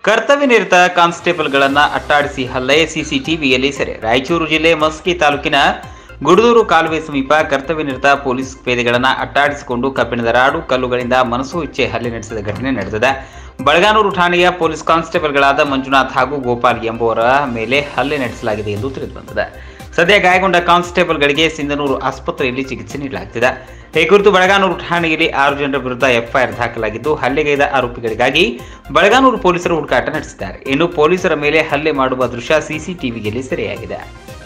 ಕರ್ತವ್ಯ ನಿರತ ಕಾನ್ಸ್ಟೇಬಲ್ಗಳನ್ನ ಅಟ್ಟಾಡಿಸಿ ಹಲ್ಲೆ ಸಿಸಿಟಿವಿಯಲ್ಲಿ ಸೆರೆ ರಾಯಚೂರು ಜಿಲ್ಲೆ ಮಸ್ಕಿ ತಾಲೂಕಿನ ಗುಡದೂರು ಕಾಲುವೆ ಸಮೀಪ ಕರ್ತವ್ಯ ನಿರತ ಪೊಲೀಸ್ ಪೇದೆಗಳನ್ನು ಅಟ್ಟಾಡಿಸಿಕೊಂಡು ಕಬ್ಬಿಣದ ರಾಡು ಕಲ್ಲುಗಳಿಂದ ಮನಸ್ಸು ಇಚ್ಛೆ ಹಲ್ಲೆ ನಡೆಸಿದ ಘಟನೆ ನಡೆದಿದೆ ಬಳಗಾನೂರು ಠಾಣೆಯ ಪೊಲೀಸ್ ಕಾನ್ಸ್ಟೇಬಲ್ಗಳಾದ ಮಂಜುನಾಥ್ ಹಾಗೂ ಗೋಪಾಲ್ ಎಂಬುವರ ಮೇಲೆ ಹಲ್ಲೆ ನಡೆಸಲಾಗಿದೆ ಎಂದು ತಿಳಿದುಬಂದಿದೆ ಸದ್ಯ ಗಾಯಗೊಂಡ ಕಾನ್ಸ್ಟೇಬಲ್ಗಳಿಗೆ ಸಿಂಧನೂರು ಆಸ್ಪತ್ರೆಯಲ್ಲಿ ಚಿಕಿತ್ಸೆ ನೀಡಲಾಗುತ್ತಿದೆ ಈ ಕುರಿತು ಬಳಗಾನೂರು ಠಾಣೆಯಲ್ಲಿ ಆರು ಜನರ ವಿರುದ್ಧ ಎಫ್ಐಆರ್ ದಾಖಲಾಗಿದ್ದು ಹಲ್ಲೆಗೈದ ಆರೋಪಿಗಳಿಗಾಗಿ ಬಳಗಾನೂರು ಪೊಲೀಸರು ಹುಡುಕಾಟ ನಡೆಸಿದ್ದಾರೆ ಇನ್ನು ಪೊಲೀಸರ ಮೇಲೆ ಹಲ್ಲೆ ಮಾಡುವ ದೃಶ್ಯ ಸಿಸಿಟಿವಿಯಲ್ಲಿ ಸೆರೆಯಾಗಿದೆ